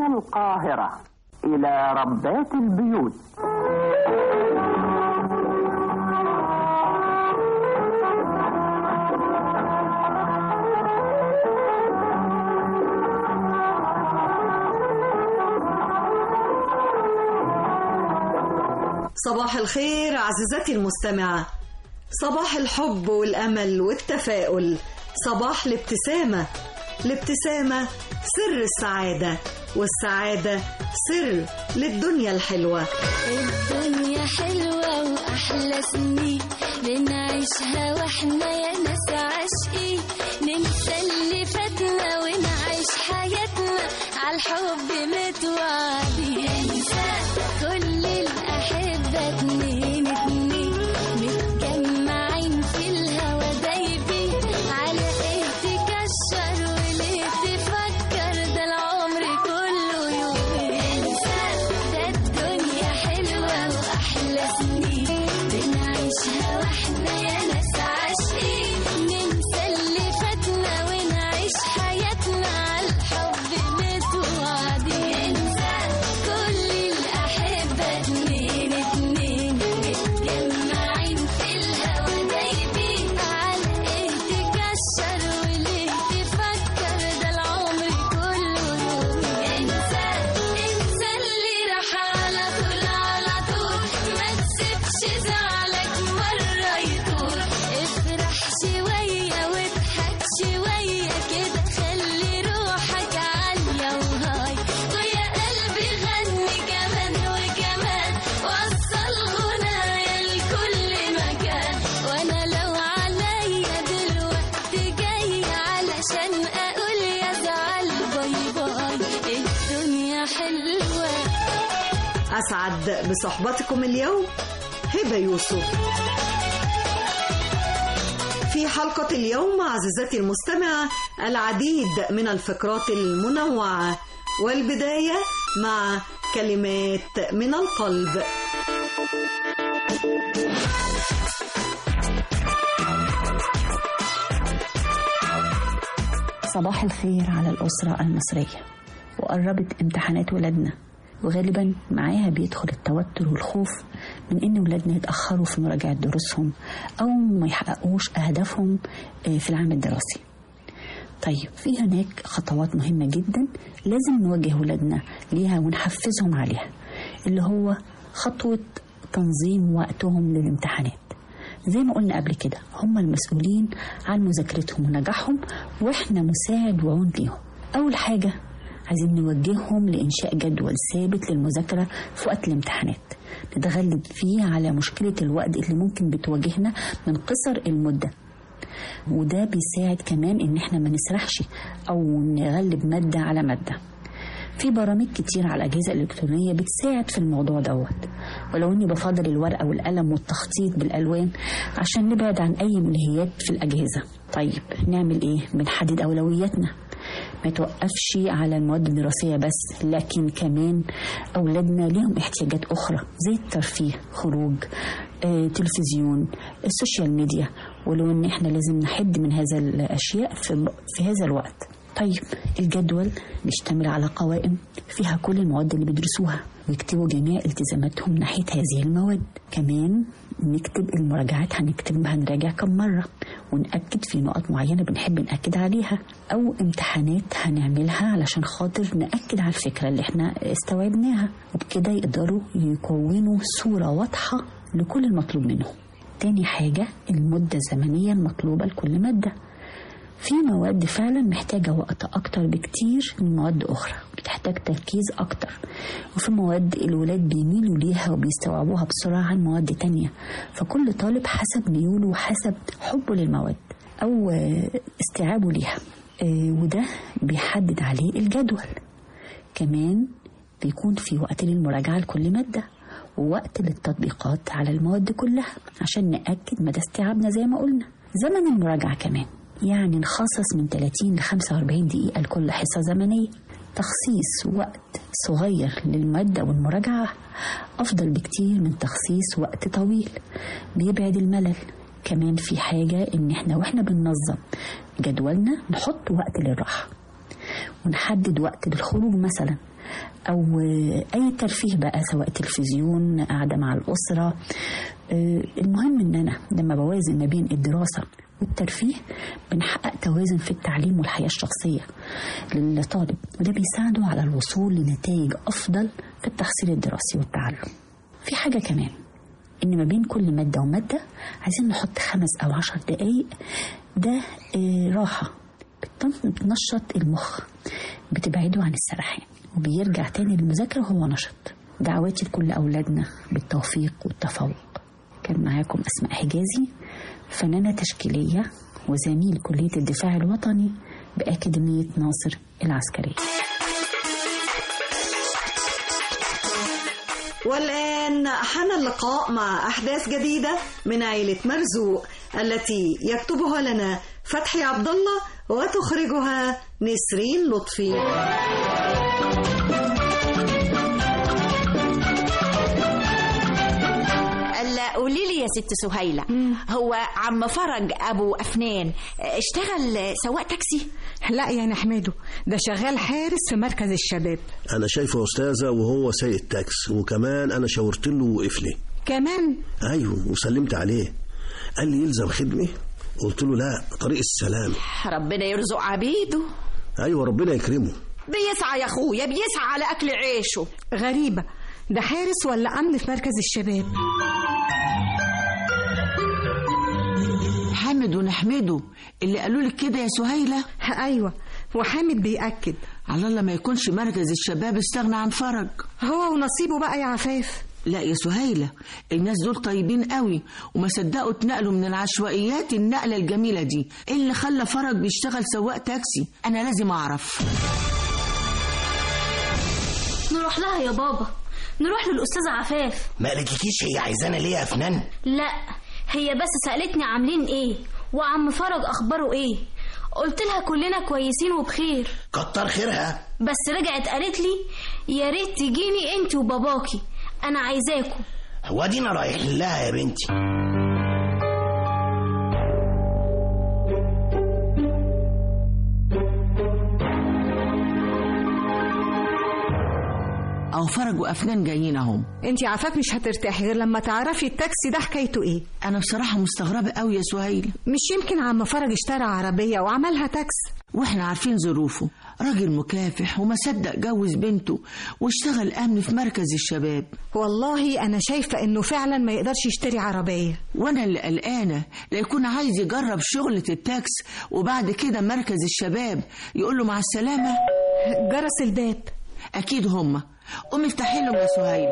من القاهرة إلى ربات البيوت صباح الخير عزيزتي المستمعة صباح الحب والأمل والتفاؤل صباح الابتسامة الابتسامة سر السعادة والسعادة سر للدنيا الحلوة الدنيا حلوة وأحلى سنين بنعيشها واحنا يا ناس عاشقين ننسى اللي فاتنا ونعيش حياتنا عالحب متوعدين ننسى كل الأحبة اتنين اتنين متجمعين في الهوا دايبين على ايه تكشر وليه تفكر ده العمر كله يومين انسى ده الدنيا حلوة وأحلى سنين بنعيشها واحنا يا ناس عاشقين ننسى اللي فاتنا ونعيش حياتنا عالحب متوعدين انسى كل الأحبة اتنين اتنين متجمعين في الهوا دايبين على ايه تكشر وليه تفكر ده العمر كله يوم انسى انسى اللي راح على طول على طول ما تسيبش زعلك مرة يطول افرح شوية واضحك شوية كده خلي روحك عالية وهاي ويا قلبي غني كمان وكمان وصل غنايا لكل مكان وانا لو عليا دلوقتي جاي علشان اقول يا زعل باي باي الدنيا حلوه أسعد بصحبتكم اليوم هبة يوسف في حلقة اليوم عزيزتي المستمعة العديد من الفقرات المنوعة والبداية مع كلمات من القلب صباح الخير على الأسرة المصرية وقربت امتحانات ولادنا وغالبا معاها بيدخل التوتر والخوف من ان ولادنا يتأخروا في مراجعة دروسهم او ما يحققوش اهدافهم آه، في العام الدراسي طيب في هناك خطوات مهمة جدا لازم نوجه ولادنا ليها ونحفزهم عليها اللي هو خطوة تنظيم وقتهم للامتحانات زي ما قلنا قبل كده هم المسؤولين عن مذاكرتهم ونجاحهم واحنا مساعد وعون ليهم اول حاجه عايزين نوجههم لانشاء جدول ثابت للمذاكره في وقت الامتحانات نتغلب فيه على مشكله الوقت اللي ممكن بتواجهنا من قصر المده وده بيساعد كمان ان احنا ما نسرحش او نغلب ماده على ماده في برامج كتير على الأجهزة الإلكترونية بتساعد في الموضوع دوت ولو إني بفضل الورقة والقلم والتخطيط بالألوان عشان نبعد عن أي ملهيات في الأجهزة طيب نعمل إيه؟ بنحدد أولوياتنا ما توقفش على المواد الدراسية بس لكن كمان أولادنا ليهم احتياجات أخرى زي الترفيه خروج آه، تلفزيون السوشيال ميديا ولو إن إحنا لازم نحد من هذا الأشياء في, في هذا الوقت طيب الجدول بيشتمل على قوائم فيها كل المواد اللي بيدرسوها ويكتبوا جميع التزاماتهم ناحية هذه المواد كمان نكتب المراجعات هنكتبها هنراجع كم مرة ونأكد في نقط معينة بنحب نأكد عليها أو امتحانات هنعملها علشان خاطر نأكد على الفكرة اللي احنا استوعبناها وبكده يقدروا يكونوا صورة واضحة لكل المطلوب منهم تاني حاجة المدة الزمنية المطلوبة لكل مادة في مواد فعلا محتاجة وقت أكتر بكتير من مواد أخرى بتحتاج تركيز أكتر وفي مواد الولاد بيميلوا ليها وبيستوعبوها بسرعة عن مواد تانية فكل طالب حسب ميوله وحسب حبه للمواد أو آه، استيعابه ليها آه، وده بيحدد عليه الجدول كمان بيكون في وقت للمراجعة لكل مادة ووقت للتطبيقات على المواد كلها عشان نأكد مدى استيعابنا زي ما قلنا زمن المراجعة كمان يعني نخصص من 30 ل 45 دقيقة لكل حصة زمنية تخصيص وقت صغير للمادة والمراجعة أفضل بكتير من تخصيص وقت طويل بيبعد الملل كمان في حاجة إن إحنا وإحنا بننظم جدولنا نحط وقت للراحة ونحدد وقت للخروج مثلا أو أي ترفيه بقى سواء تلفزيون قاعدة مع الأسرة آه، المهم إن أنا لما بوازن ما بين الدراسة والترفيه بنحقق توازن في التعليم والحياة الشخصية للطالب وده بيساعده على الوصول لنتائج أفضل في التحصيل الدراسي والتعلم في حاجة كمان إن ما بين كل مادة ومادة عايزين نحط خمس أو عشر دقايق ده آه، راحة بتن- بتنشط المخ بتبعده عن السرحان وبيرجع تاني للمذاكرة وهو نشط دعواتي لكل أولادنا بالتوفيق والتفوق كان معاكم أسماء حجازي فنانة تشكيلية وزميل كلية الدفاع الوطني بأكاديمية ناصر العسكرية والآن حان اللقاء مع أحداث جديدة من عيلة مرزوق التي يكتبها لنا فتحي عبد الله وتخرجها نسرين لطفي الا قولي لي يا ست سهيلة هو عم فرج ابو افنان اشتغل سواق تاكسي لا يا نحمده ده شغال حارس في مركز الشباب انا شايفه يا استاذه وهو سايق تاكس وكمان انا شاورت له وقف لي كمان ايوه وسلمت عليه قال لي يلزم خدمه قلت له لا طريق السلام ربنا يرزق عبيده ايوه ربنا يكرمه بيسعى يا اخويا بيسعى على اكل عيشه غريبة ده حارس ولا أمن في مركز الشباب حامد ونحمده اللي قالوا لك كده يا سهيلة أيوة وحامد بيأكد على الله ما يكونش مركز الشباب استغنى عن فرج هو ونصيبه بقى يا عفاف لا يا سهيلة الناس دول طيبين قوي وما صدقوا اتنقلوا من العشوائيات النقلة الجميلة دي ايه اللي خلى فرج بيشتغل سواق تاكسي انا لازم اعرف نروح لها يا بابا نروح للأستاذة عفاف ما قالتلكيش هي عايزانا ليه يا فنان لا هي بس سألتني عاملين ايه وعم فرج أخباره ايه قلت لها كلنا كويسين وبخير كتر خيرها بس رجعت قالت لي يا ريت تجيني انت وباباكي انا عايزاكم هو ادينا رايحين لها يا بنتي او فرج وافنان جايين اهم انت يا عفاف مش هترتاحي غير لما تعرفي التاكسي ده حكايته ايه انا بصراحة مستغربة قوي يا سهيلة مش يمكن عم فرج اشترى عربية وعملها تاكس واحنا عارفين ظروفه راجل مكافح وما صدق جوز بنته واشتغل امن في مركز الشباب والله أنا شايفة إنه فعلا ما يقدرش يشتري عربية وانا اللي قلقانه لا يكون عايز يجرب شغلة التاكس وبعد كده مركز الشباب يقول له مع السلامة جرس الباب اكيد هما قومي افتحي لهم يا سهيل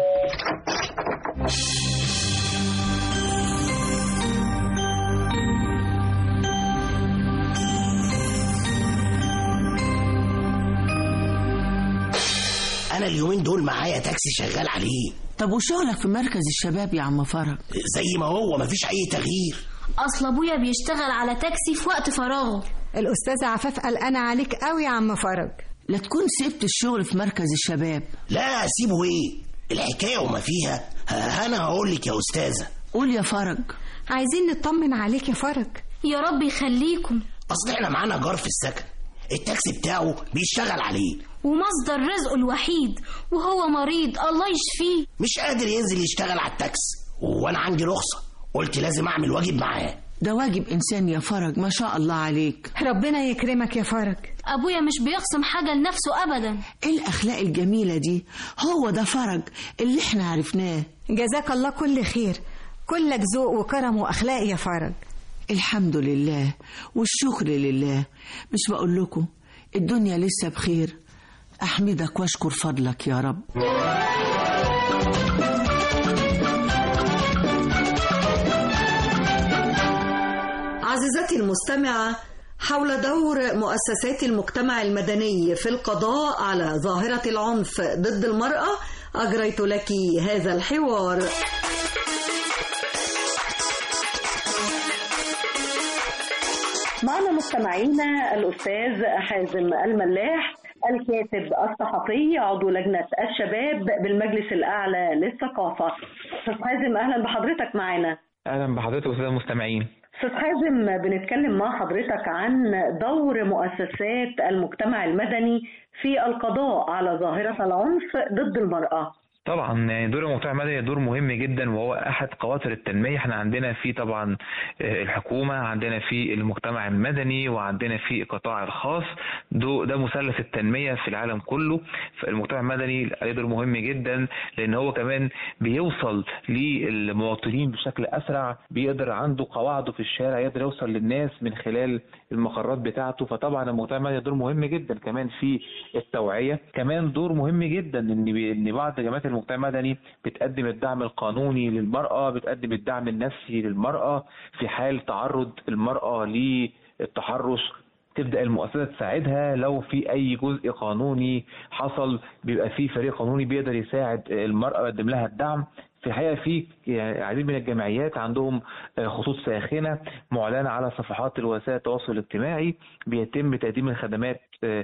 انا اليومين دول معايا تاكسي شغال عليه طب وشغلك في مركز الشباب يا عم فرج زي ما هو مفيش اي تغيير اصل ابويا بيشتغل على تاكسي في وقت فراغه الأستاذة عفاف قلقانة عليك قوي يا عم فرج لا تكون سبت الشغل في مركز الشباب لا سيبه ايه الحكايه وما فيها ها- انا هقول لك يا استاذه قول يا فرج عايزين نطمن عليك يا فرج يا رب يخليكم اصل احنا معانا جار في السكن التاكسي بتاعه بيشتغل عليه ومصدر رزقه الوحيد وهو مريض الله يشفيه مش قادر ينزل يشتغل على التاكسي وانا عندي رخصه قلت لازم اعمل واجب معاه ده واجب انسان يا فرج ما شاء الله عليك ربنا يكرمك يا فرج ابويا مش بيقسم حاجه لنفسه ابدا ايه الاخلاق الجميله دي هو ده فرج اللي احنا عرفناه جزاك الله كل خير كلك ذوق وكرم وأخلاق يا فرج الحمد لله والشكر لله مش بقول لكم الدنيا لسه بخير احمدك واشكر فضلك يا رب عزيزتي المستمعة حول دور مؤسسات المجتمع المدني في القضاء على ظاهرة العنف ضد المرأة أجريت لك هذا الحوار معنا مستمعينا الأستاذ حازم الملاح الكاتب الصحفي عضو لجنة الشباب بالمجلس الأعلى للثقافة أستاذ حازم أهلا بحضرتك معنا اهلا بحضرتك استاذ المستمعين أستاذ حازم بنتكلم مع حضرتك عن دور مؤسسات المجتمع المدني في القضاء على ظاهرة العنف ضد المرأة طبعا يعني دور المجتمع المدني دور مهم جدا وهو احد قواطر التنميه احنا عندنا في طبعا الحكومه عندنا في المجتمع المدني وعندنا في القطاع الخاص ده مثلث التنميه في العالم كله فالمجتمع المدني عليه دور مهم جدا لان هو كمان بيوصل للمواطنين بشكل اسرع بيقدر عنده قواعده في الشارع يقدر يوصل للناس من خلال المقرات بتاعته فطبعا المجتمع المدني دور مهم جدا كمان في التوعيه كمان دور مهم جدا ان ان بعض جماعات المجتمع المدني بتقدم الدعم القانوني للمرأة بتقدم الدعم النفسي للمرأة في حال تعرض المرأة للتحرش تبدا المؤسسه تساعدها لو في اي جزء قانوني حصل بيبقى في فريق قانوني بيقدر يساعد المراه ويقدم لها الدعم في الحقيقه في يعني العديد من الجمعيات عندهم خطوط ساخنه معلنه على صفحات الوسائل التواصل الاجتماعي بيتم تقديم الخدمات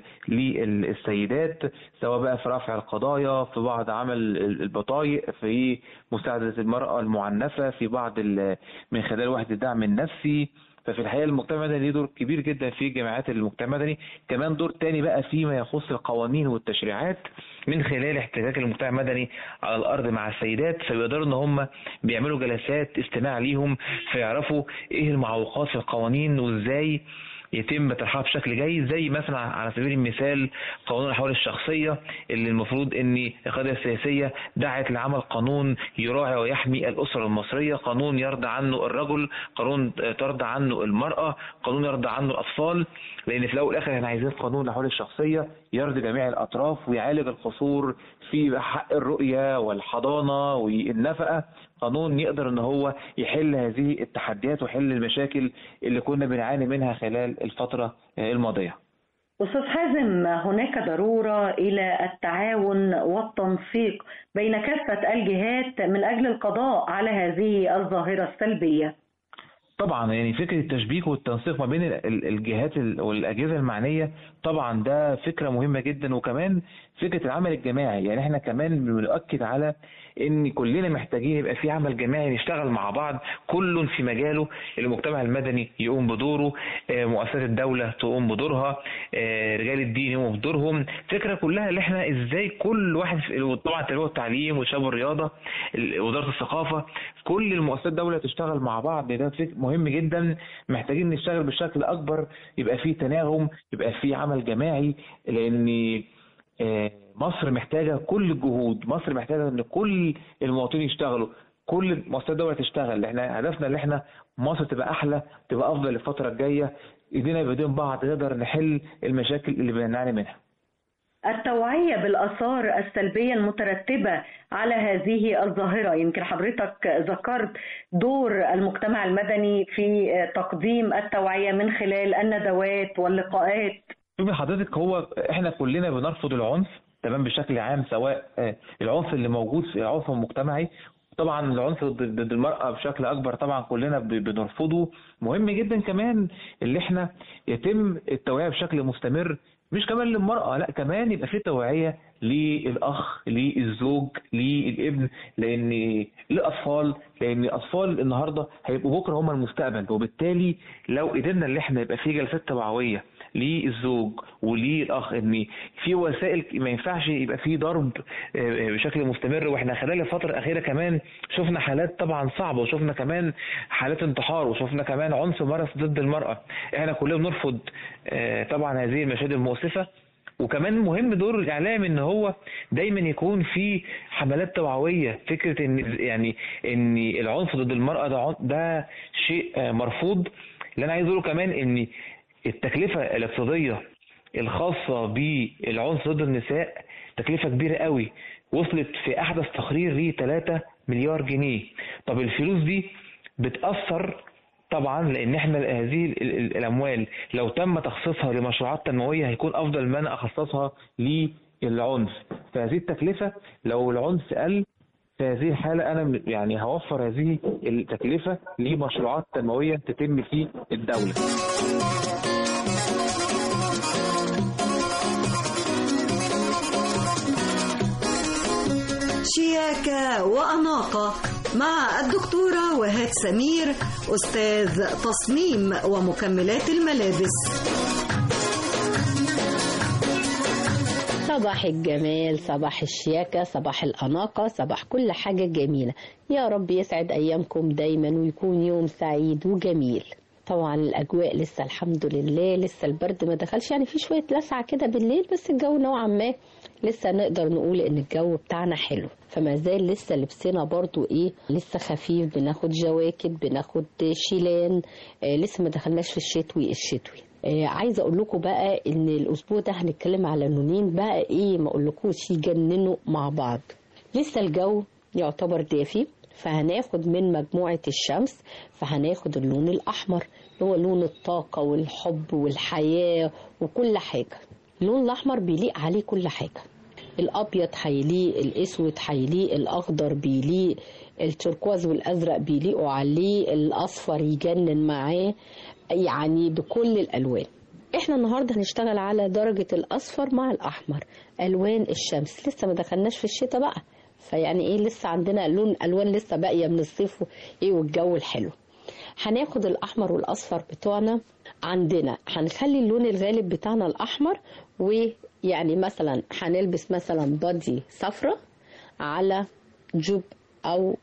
للسيدات سواء بقى في رفع القضايا في بعض عمل البطايق في مساعده المراه المعنفه في بعض من خلال وحده الدعم النفسي ففي الحقيقه المجتمع المدني ليه دور كبير جدا في جماعات المجتمع المدني كمان دور تاني بقى فيما يخص القوانين والتشريعات من خلال احتكاك المجتمع المدني على الارض مع السيدات فبيقدروا ان هم بيعملوا جلسات استماع ليهم فيعرفوا ايه المعوقات في القوانين وازاي يتم طرحها بشكل جيد زي مثلا على سبيل المثال قانون الاحوال الشخصيه اللي المفروض ان القياده السياسيه دعت لعمل قانون يراعي ويحمي الاسره المصريه، قانون يرضى عنه الرجل، قانون ترضى عنه المراه، قانون يرضى عنه الاطفال، لان في الاول والاخر احنا عايزين قانون الاحوال الشخصيه يرضي جميع الاطراف ويعالج القصور في حق الرؤيه والحضانه والنفقه، قانون يقدر ان هو يحل هذه التحديات ويحل المشاكل اللي كنا بنعاني منها خلال الفتره الماضيه. أستاذ حازم هناك ضرورة إلى التعاون والتنسيق بين كافة الجهات من أجل القضاء على هذه الظاهرة السلبية. طبعا يعني فكره التشبيك والتنسيق ما بين الجهات والاجهزه المعنيه طبعا ده فكره مهمه جدا وكمان فكره العمل الجماعي يعني احنا كمان بنؤكد على ان كلنا محتاجين يبقى في عمل جماعي نشتغل مع بعض كل في مجاله المجتمع المدني يقوم بدوره مؤسسات الدوله تقوم بدورها رجال الدين يقوموا بدورهم الفكره كلها اللي احنا ازاي كل واحد طبعا التربيه والتعليم والشباب والرياضه وزاره الثقافه كل المؤسسات الدوله تشتغل مع بعض ده مهم جدا محتاجين نشتغل بشكل اكبر يبقى في تناغم يبقى في عمل جماعي لان مصر محتاجه كل الجهود مصر محتاجه ان كل المواطنين يشتغلوا كل مؤسسات الدوله تشتغل احنا هدفنا ان احنا مصر تبقى احلى تبقى افضل الفتره الجايه ايدينا بايدين بعض نقدر نحل المشاكل اللي بنعاني منها التوعية بالآثار السلبية المترتبة على هذه الظاهرة يمكن حضرتك ذكرت دور المجتمع المدني في تقديم التوعية من خلال الندوات واللقاءات شوفي حضرتك هو احنا كلنا بنرفض العنف تمام بشكل عام سواء العنف اللي موجود في العنف المجتمعي طبعا العنف ضد المرأة بشكل أكبر طبعا كلنا بنرفضه مهم جدا كمان اللي احنا يتم التوعية بشكل مستمر مش كمان للمرأة لا كمان يبقى في توعية للأخ للزوج للابن لأن للأطفال لأن الأطفال النهاردة هيبقوا بكرة هم المستقبل وبالتالي لو قدرنا اللي احنا يبقى في جلسات توعوية للزوج وللاخ ان في وسائل ما ينفعش يبقى في ضرب بشكل مستمر واحنا خلال الفتره الاخيره كمان شفنا حالات طبعا صعبه وشفنا كمان حالات انتحار وشفنا كمان عنف مارس ضد المراه احنا كلنا بنرفض طبعا هذه المشاهد المؤسفه وكمان مهم دور الاعلام ان هو دايما يكون في حملات توعويه فكره ان يعني ان العنف ضد المراه ده ده شيء مرفوض اللي انا عايز اقوله كمان ان التكلفة الاقتصادية الخاصة بالعنف ضد النساء تكلفة كبيرة قوي وصلت في أحدث تقرير ل 3 مليار جنيه طب الفلوس دي بتأثر طبعا لان احنا هذه الاموال لو تم تخصيصها لمشروعات تنمويه هيكون افضل ما انا اخصصها للعنف فهذه التكلفه لو العنف قل في هذه الحالة أنا يعني هوفر هذه التكلفة لمشروعات تنموية تتم في الدولة. شياكة وأناقة مع الدكتورة وهاد سمير أستاذ تصميم ومكملات الملابس صباح الجمال صباح الشياكة صباح الأناقة صباح كل حاجة جميلة يا رب يسعد أيامكم دايما ويكون يوم سعيد وجميل طبعا الأجواء لسه الحمد لله لسه البرد ما دخلش يعني في شوية لسعة كده بالليل بس الجو نوعا ما لسه نقدر نقول ان الجو بتاعنا حلو فما زال لسه لبسنا برضو ايه لسه خفيف بناخد جواكت بناخد شيلان آه لسه ما دخلناش في الشتوي الشتوي آه عايزه اقول لكم بقى ان الاسبوع ده هنتكلم على لونين بقى ايه ما اقولكوش يجننوا مع بعض لسه الجو يعتبر دافي فهناخد من مجموعة الشمس فهناخد اللون الأحمر اللي هو لون الطاقة والحب والحياة وكل حاجة اللون الأحمر بيليق عليه كل حاجة الأبيض هيليق الأسود هيليق الأخضر بيليق التركواز والأزرق بيليقوا عليه الأصفر يجنن معاه يعني بكل الألوان احنا النهارده هنشتغل على درجة الأصفر مع الأحمر ألوان الشمس لسه ما دخلناش في الشتاء بقى فيعني ايه لسه عندنا لون الوان لسه باقيه من الصيف ايه والجو الحلو هناخد الاحمر والاصفر بتوعنا عندنا هنخلي اللون الغالب بتاعنا الاحمر ويعني مثلا هنلبس مثلا بادي صفرة على جوب او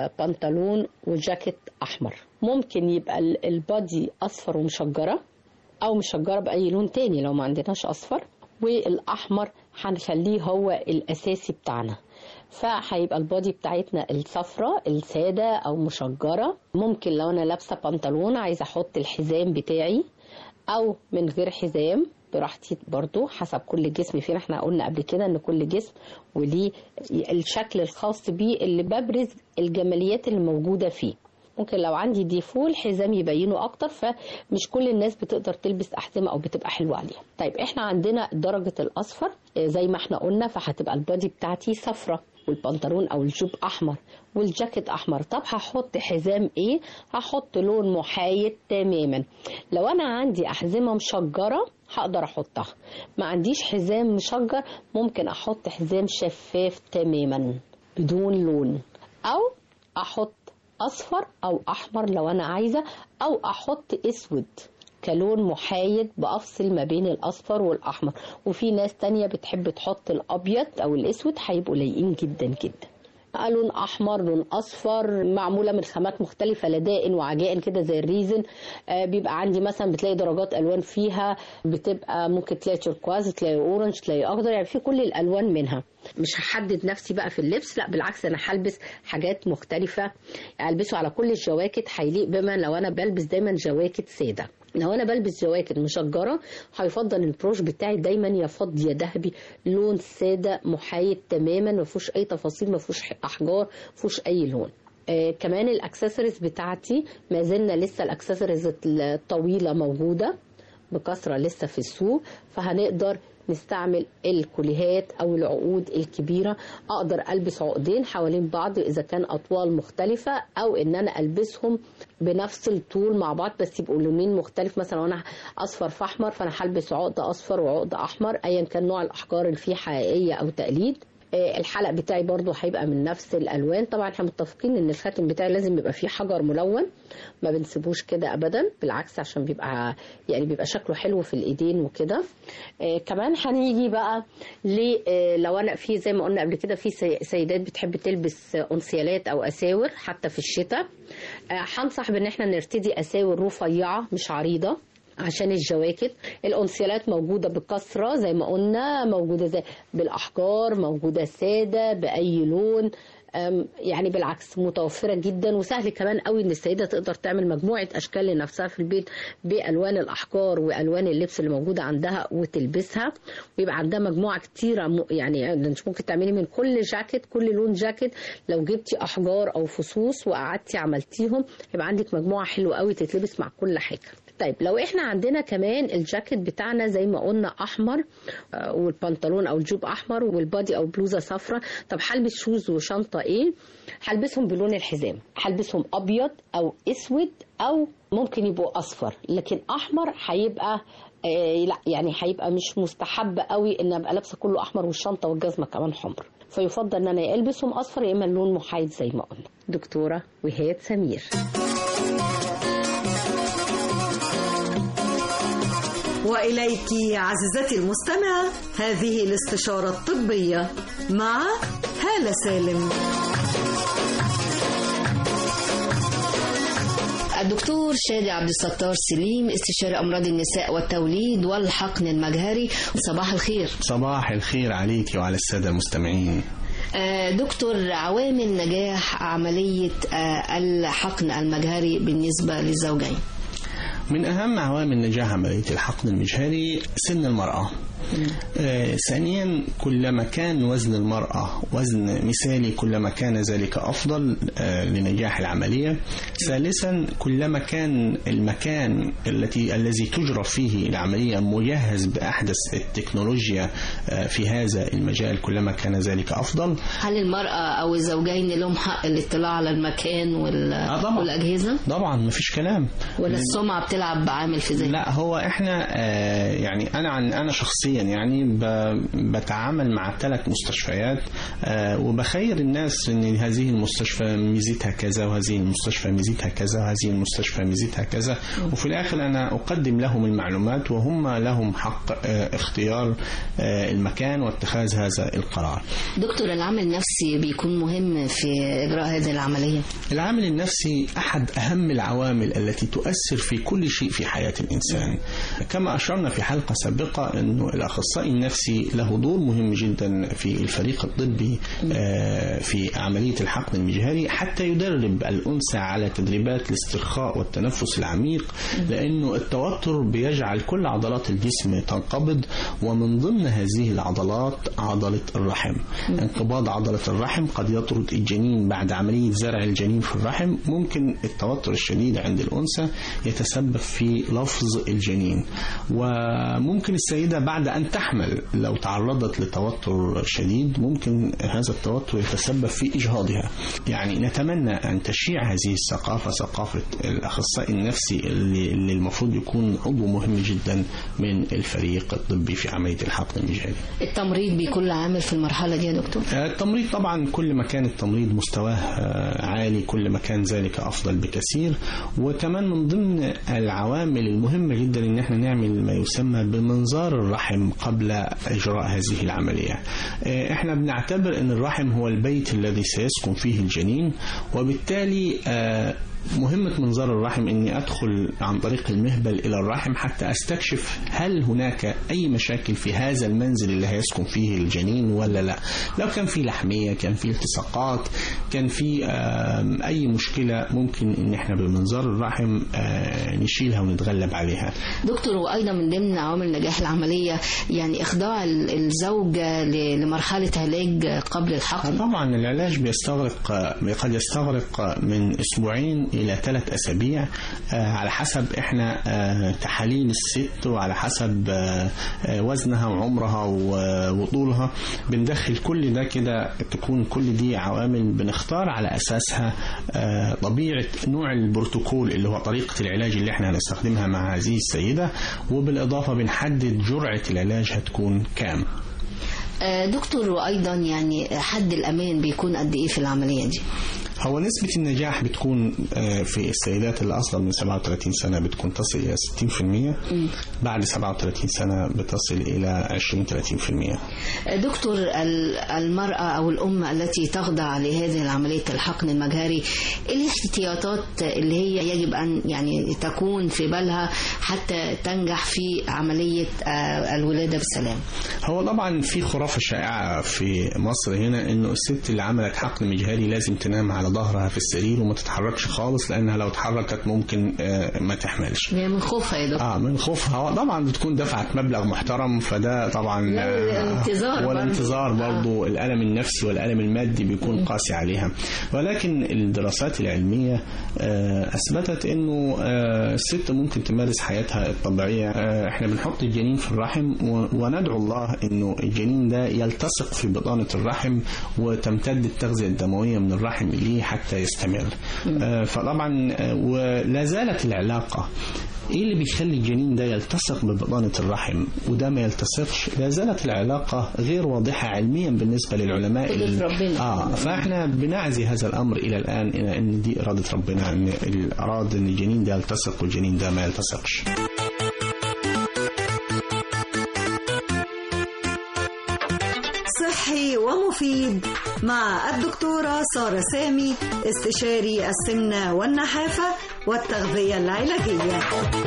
بنطلون وجاكيت احمر ممكن يبقى البادي اصفر ومشجره او مشجره باي لون تاني لو ما عندناش اصفر والاحمر هنخليه هو الاساسي بتاعنا فهيبقى البادي بتاعتنا الصفرة السادة أو مشجرة ممكن لو أنا لابسة بنطلون عايزة أحط الحزام بتاعي أو من غير حزام براحتي برضو حسب كل جسم فينا احنا قلنا قبل كده ان كل جسم وليه الشكل الخاص بيه اللي ببرز الجماليات اللي موجودة فيه ممكن لو عندي ديفو الحزام يبينه اكتر فمش كل الناس بتقدر تلبس احزمه او بتبقى حلوه عليها طيب احنا عندنا درجه الاصفر زي ما احنا قلنا فهتبقى البادي بتاعتي صفرة والبنطلون او الجوب احمر والجاكيت احمر طب هحط حزام ايه هحط لون محايد تماما لو انا عندي احزمه مشجره هقدر احطها ما عنديش حزام مشجر ممكن احط حزام شفاف تماما بدون لون او احط اصفر او احمر لو انا عايزه او احط اسود كلون محايد بافصل ما بين الاصفر والاحمر وفي ناس تانية بتحب تحط الابيض او الاسود هيبقوا لايقين جدا جدا لون احمر لون اصفر معموله من خامات مختلفه لدائن وعجائن كده زي الريزن آه بيبقى عندي مثلا بتلاقي درجات الوان فيها بتبقى ممكن تلاقي تركواز تلاقي اورنج تلاقي اخضر يعني في كل الالوان منها مش هحدد نفسي بقى في اللبس لا بالعكس انا هلبس حاجات مختلفه البسه على كل الجواكت هيليق بما لو انا بلبس دايما جواكت ساده لو انا بلبس جواكت مشجره هيفضل البروش بتاعي دايما يا فضي يا ذهبي لون ساده محايد تماما ما فيهوش اي تفاصيل ما فيهوش احجار ما فيهوش اي لون آه كمان الاكسسوارز بتاعتي ما زلنا لسه الاكسسوارز الطويله موجوده بكثره لسه في السوق فهنقدر نستعمل الكوليهات او العقود الكبيره اقدر البس عقدين حوالين بعض اذا كان اطوال مختلفه او ان انا البسهم بنفس الطول مع بعض بس يبقوا لونين مختلف مثلا لو انا اصفر في احمر فانا هلبس عقد اصفر وعقد احمر ايا كان نوع الاحجار اللي فيه حقيقيه او تقليد الحلق بتاعي برضو هيبقى من نفس الالوان طبعا احنا متفقين ان الخاتم بتاعي لازم يبقى فيه حجر ملون ما بنسيبوش كده ابدا بالعكس عشان بيبقى يعني بيبقى شكله حلو في الايدين وكده آه كمان هنيجي بقى ل آه لو انا في زي ما قلنا قبل كده في سيدات بتحب تلبس انسيالات او اساور حتى في الشتاء هنصح آه بان احنا نرتدي اساور رفيعه مش عريضه عشان الجواكت الانسيالات موجوده بكثره زي ما قلنا موجوده زي بالاحجار موجوده ساده باي لون يعني بالعكس متوفرة جدا وسهل كمان قوي ان السيدة تقدر تعمل مجموعة اشكال لنفسها في البيت بالوان الاحجار والوان اللبس اللي موجودة عندها وتلبسها ويبقى عندها مجموعة كتيرة يعني مش ممكن تعملي من كل جاكيت كل لون جاكيت لو جبتي احجار او فصوص وقعدتي عملتيهم يبقى عندك مجموعة حلوة قوي تتلبس مع كل حاجة طيب لو احنا عندنا كمان الجاكيت بتاعنا زي ما قلنا احمر والبنطلون او الجوب احمر والبادي او بلوزه صفراء طب هلبس شوز وشنطه ايه هلبسهم بلون الحزام هلبسهم ابيض او اسود او ممكن يبقوا اصفر لكن احمر هيبقى آه لا يعني هيبقى مش مستحب قوي ان ابقى لابسه كله احمر والشنطه والجزمه كمان حمر فيفضل ان انا البسهم اصفر يا اما اللون محايد زي ما قلنا دكتورة وهاد سمير وإليك عزيزتي المستمعة هذه الاستشارة الطبية مع هالة سالم الدكتور شادي عبد الستار سليم استشاري امراض النساء والتوليد والحقن المجهري صباح الخير صباح الخير عليك وعلى السادة المستمعين آه، دكتور عوامل نجاح عملية آه، الحقن المجهري بالنسبة للزوجين من أهم عوامل نجاح عملية الحقن المجهري سن المرأة آه، ثانيا كلما كان وزن المرأة وزن مثالي كلما كان ذلك أفضل آه، لنجاح العملية ثالثا كلما كان المكان التي الذي تجرى فيه العملية مجهز بأحدث التكنولوجيا آه، في هذا المجال كلما كان ذلك أفضل هل المرأة أو الزوجين لهم حق الاطلاع على المكان وال... طبعا. والأجهزة طبعا مفيش كلام ولا السمعة بتلعب عامل في ذلك لا هو احنا آه، يعني انا عن انا شخصيا يعني ب- بتعامل مع ثلاث مستشفيات آه، وبخير الناس ان هذه المستشفى ميزتها كذا وهذه المستشفى ميزتها كذا وهذه المستشفى ميزتها كذا وفي الاخر انا اقدم لهم المعلومات وهم لهم حق آه، اختيار آه، المكان واتخاذ هذا القرار دكتور العامل النفسي بيكون مهم في إجراء هذه العملية العامل النفسي أحد أهم العوامل التي تؤثر في كل شيء في حياة الإنسان كما أشرنا في حلقة سابقة أن الأخصائي النفسي له دور مهم جدا في الفريق الطبي آه، في عملية الحقن المجهري حتى يدرب الأنثى على تدريبات الاسترخاء والتنفس العميق لأنه التوتر بيجعل كل عضلات الجسم تنقبض ومن ضمن هذه العضلات عضلة الرحم انقباض عضلة الرحم قد يطرد الجنين بعد عملية زرع الجنين في الرحم ممكن التوتر الشديد عند الأنثى يتسبب في لفظ الجنين وممكن السيدة بعد أن تحمل لو تعرضت لتوتر شديد ممكن هذا التوتر يتسبب في إجهاضها يعني نتمنى أن تشيع هذه الثقافة ثقافة الأخصائي النفسي اللي, اللي المفروض يكون عضو مهم جدا من الفريق الطبي في عملية الحقن المجهري التمريض بيكون له عامل في المرحلة دي يا دكتور التمريض طبعا كل ما كان التمريض مستواه آه، عالي كل ما كان ذلك افضل بكثير وكمان من ضمن العوامل المهمه جدا ان احنا نعمل ما يسمى بمنظار الرحم قبل اجراء هذه العمليه. آه، احنا بنعتبر ان الرحم هو البيت الذي سيسكن فيه الجنين وبالتالي آه، مهمة منظار الرحم اني ادخل عن طريق المهبل الى الرحم حتى استكشف هل هناك اي مشاكل في هذا المنزل اللي هيسكن فيه الجنين ولا لا لو كان في لحمية كان في التصاقات كان في آم، اي مشكلة ممكن ان احنا بمنظار الرحم آه، نشيلها ونتغلب عليها دكتور وايضا من ضمن عوامل نجاح العمليه يعني اخضاع ال- الزوجه ل- لمرحله علاج قبل الحقن طبعا العلاج بيستغرق قد يستغرق من اسبوعين الى ثلاث اسابيع آه، على حسب احنا آه، تحاليل الست وعلى حسب آه، آه، وزنها وعمرها و- وطولها بندخل كل ده كده تكون كل دي عوامل بنختار على اساسها آه، طبيعه نوع البروتوكول اللي هو طريقه العلاج اللي احنا هنستخدمها مع هذه السيده وبالاضافه بنحدد جرعه العلاج هتكون كام آه، دكتور وايضا يعني حد الامان بيكون قد ايه في العمليه دي هو نسبة النجاح بتكون آه، في السيدات اللي أصغر من 37 سنة بتكون تصل إلى 60% بعد 37 سنة بتصل إلى 20-30% آه، دكتور ال- المراه او الام التي تخضع لهذه العمليه الحقن المجهري ايه الاحتياطات اللي هي يجب ان يعني تكون في بالها حتى تنجح في عمليه آه، الولاده بسلام هو طبعا في خرافة شائعة في مصر هنا إنه الست اللي عملت حقن مجهري لازم تنام على ظهرها في السرير وما تتحركش خالص لأنها لو اتحركت ممكن آه، ما تحملش هي من خوفها يا دكتور اه من خوفها هو طبعا بتكون دفعت مبلغ محترم فده طبعا لا، والانتظار برضه. والانتظار برضه الالم النفسي والالم المادي بيكون قاسي عليها ولكن الدراسات العلميه آه، اثبتت انه آه، الست ممكن تمارس حياتها الطبيعيه آه، احنا بنحط الجنين في الرحم و- وندعو الله انه الجنين ده يلتصق في بطانه الرحم وتمتد التغذيه الدمويه من الرحم اليه حتى يستمر آه، فطبعا آه، ولا زالت العلاقه ايه اللي بيخلي الجنين ده يلتصق ببطانة الرحم وده ما يلتصقش لا زالت العلاقة غير واضحة علميا بالنسبة للعلماء قدرة ال- ربنا. اه فاحنا بنعزي هذا الامر الى الان الى ان دي اراده ربنا ان ال- اراد ان الجنين ده يلتصق والجنين ده ما يلتصقش صحي ومفيد مع الدكتورة سارة سامي استشاري السمنة والنحافة والتغذية العلاجية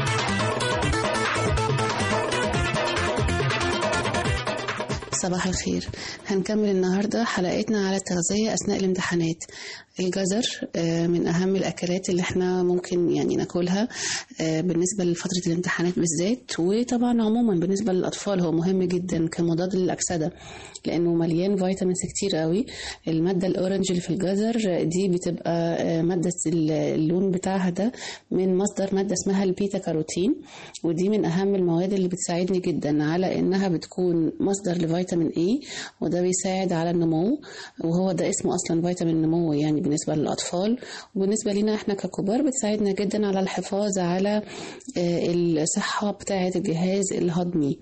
صباح الخير هنكمل النهاردة حلقتنا على التغذية أثناء الامتحانات الجزر آه، من أهم الأكلات اللي احنا ممكن يعني ناكلها آه، بالنسبة لفترة الامتحانات بالذات وطبعا عموما بالنسبة للأطفال هو مهم جدا كمضاد للأكسدة لأنه مليان فيتامينز كتير قوي المادة الأورنج اللي في الجزر دي بتبقى آه، مادة اللون بتاعها ده من مصدر مادة اسمها البيتا كاروتين ودي من أهم المواد اللي بتساعدني جدا على إنها بتكون مصدر لفيتامين اي وده بيساعد على النمو وهو ده اسمه أصلا فيتامين النمو يعني بالنسبة للأطفال وبالنسبة لنا احنا ككبار بتساعدنا جدا على الحفاظ على آه، الصحة بتاعة الجهاز الهضمي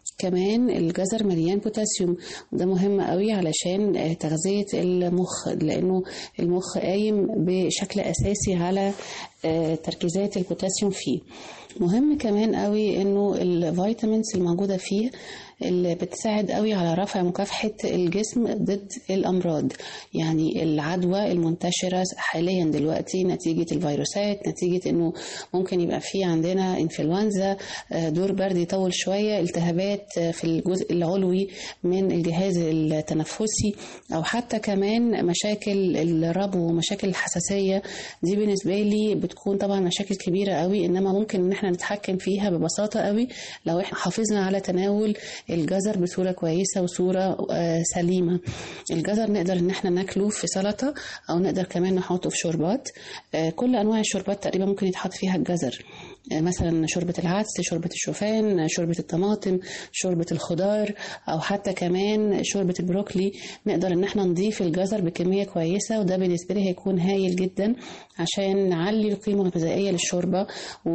كمان الجزر مليان بوتاسيوم وده مهم قوي علشان آه، تغذية المخ لأنه المخ قايم بشكل أساسي على آه، تركيزات البوتاسيوم فيه مهم كمان قوي انه الفيتامينز الموجودة فيه اللي بتساعد قوي على رفع مكافحة الجسم ضد الأمراض يعني العدوى المنتشرة حاليا دلوقتي نتيجة الفيروسات نتيجة انه ممكن يبقى في عندنا انفلونزا آه، دور برد يطول شوية التهابات آه، في الجزء العلوي من الجهاز التنفسي او حتى كمان مشاكل الربو ومشاكل الحساسية دي بالنسبة لي بتكون طبعا مشاكل كبيرة قوي انما ممكن ان احنا نتحكم فيها ببساطة قوي لو احنا حافظنا على تناول الجزر بصورة كويسة وصورة آه، سليمة الجزر نقدر ان احنا ناكله في سلطة او نقدر كمان نحطه في شوربات آه، كل انواع الشوربات تقريبا ممكن يتحط فيها الجزر آه، مثلا شوربة العدس شوربة الشوفان آه، شوربة الطماطم شوربة الخضار او حتى كمان شوربة البروكلي نقدر ان احنا نضيف الجزر بكمية كويسة وده بالنسبة لي هيكون هايل جدا عشان نعلي القيمة الغذائية للشوربة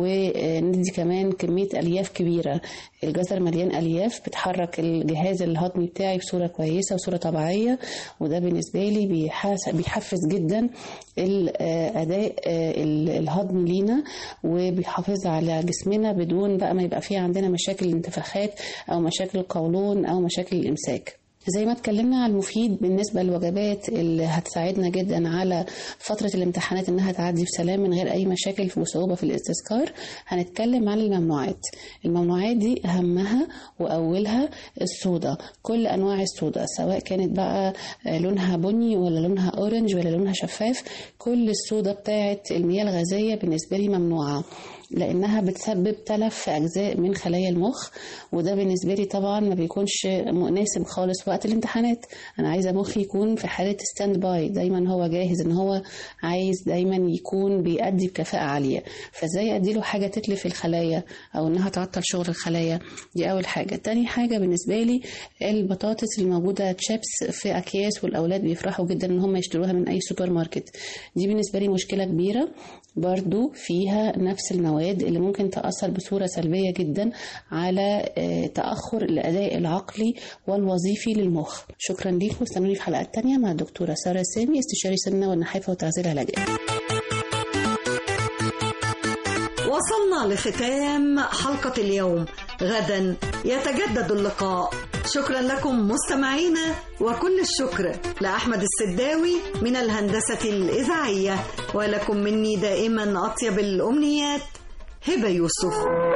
وندي كمان كمية ألياف كبيرة الجزر مليان ألياف بتحرك الجهاز الهضمي بتاعي بصورة كويسة وصورة طبيعية وده بالنسبة لي بيحاس- بيحفز جدا الأداء الهضمي لينا وبيحافظ على جسمنا بدون بقى ما يبقى فيه عندنا مشاكل الانتفاخات أو مشاكل القولون أو مشاكل الإمساك زي ما اتكلمنا على المفيد بالنسبة للوجبات اللي هتساعدنا جدا على فترة الامتحانات انها تعدي بسلام من غير اي مشاكل وصعوبة في الاستذكار هنتكلم عن الممنوعات الممنوعات دي اهمها واولها الصودا كل انواع الصودا سواء كانت بقى لونها بني ولا لونها اورنج ولا لونها شفاف كل الصودا بتاعت المياه الغازية بالنسبة لي ممنوعة لانها بتسبب تلف في اجزاء من خلايا المخ وده بالنسبه لي طبعا ما بيكونش مناسب خالص وقت الامتحانات انا عايزه مخي يكون في حاله ستاند باي دايما هو جاهز ان هو عايز دايما يكون بيأدي بكفاءه عاليه فازاي ادي له حاجه تتلف الخلايا او انها تعطل شغل الخلايا دي اول حاجه تاني حاجه بالنسبه لي البطاطس الموجوده تشيبس في اكياس والاولاد بيفرحوا جدا ان هم يشتروها من اي سوبر ماركت دي بالنسبه لي مشكله كبيره برضو فيها نفس المواد اللي ممكن تأثر بصورة سلبية جدا على آه، تأخر الأداء العقلي والوظيفي للمخ شكرا ليكم واستنوني في حلقات تانية مع الدكتورة سارة سامي استشاري سمنة والنحافة والتغذية العلاجية وصلنا لختام حلقة اليوم غدا يتجدد اللقاء شكرا لكم مستمعينا وكل الشكر لأحمد السداوي من الهندسة الإذاعية ولكم مني دائما أطيب الأمنيات هبة يوسف